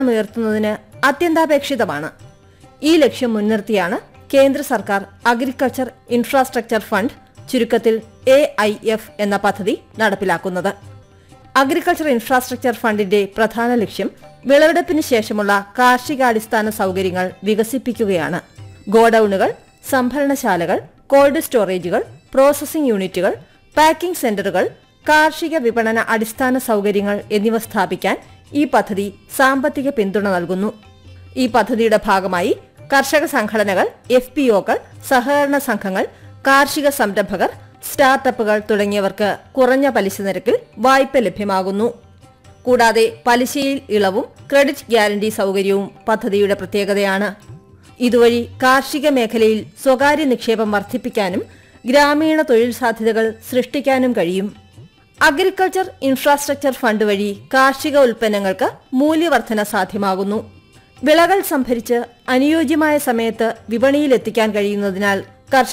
ഉയർത്തുന്നതിന് അത്യന്താപേക്ഷിതമാണ് ഈ ലക്ഷ്യം മുൻനിർത്തിയാണ് കേന്ദ്ര സർക്കാർ അഗ്രികൾച്ചർ ഇൻഫ്രാസ്ട്രക്ചർ ഫണ്ട് ചുരുക്കത്തിൽ എ ഐ എഫ് എന്ന പദ്ധതി നടപ്പിലാക്കുന്നത് അഗ്രികൾച്ചർ ഇൻഫ്രാസ്ട്രക്ചർ ഫണ്ടിന്റെ പ്രധാന ലക്ഷ്യം വിളവെടുപ്പിന് ശേഷമുള്ള കാർഷികാടിസ്ഥാന സൗകര്യങ്ങൾ വികസിപ്പിക്കുകയാണ് ഗോഡൌണുകൾ സംഭരണശാലകൾ കോൾഡ് സ്റ്റോറേജുകൾ പ്രോസസിംഗ് യൂണിറ്റുകൾ പാക്കിംഗ് സെന്ററുകൾ കാർഷിക വിപണന അടിസ്ഥാന സൗകര്യങ്ങൾ എന്നിവ സ്ഥാപിക്കാൻ ഈ പദ്ധതി സാമ്പത്തിക പിന്തുണ നൽകുന്നു ഈ പദ്ധതിയുടെ ഭാഗമായി കർഷക സംഘടനകൾ എഫ് പി ഒകൾ സഹകരണ സംഘങ്ങൾ കാർഷിക സംരംഭകർ സ്റ്റാർട്ടപ്പുകൾ തുടങ്ങിയവർക്ക് കുറഞ്ഞ പലിശ നിരക്കിൽ വായ്പ ലഭ്യമാകുന്നു കൂടാതെ പലിശയിൽ ഇളവും ക്രെഡിറ്റ് ഗ്യാരണ്ടി സൗകര്യവും പദ്ധതിയുടെ പ്രത്യേകതയാണ് ഇതുവഴി കാർഷിക മേഖലയിൽ സ്വകാര്യ നിക്ഷേപം വർദ്ധിപ്പിക്കാനും ഗ്രാമീണ തൊഴിൽ സാധ്യതകൾ സൃഷ്ടിക്കാനും കഴിയും അഗ്രികൾച്ചർ ഇൻഫ്രാസ്ട്രക്ചർ ഫണ്ട് വഴി കാർഷിക ഉൽപ്പന്നങ്ങൾക്ക് മൂല്യവർധന സാധ്യമാകുന്നു വിളകൾ സംഭരിച്ച് അനുയോജ്യമായ സമയത്ത് വിപണിയിലെത്തിക്കാൻ കഴിയുന്നതിനാൽ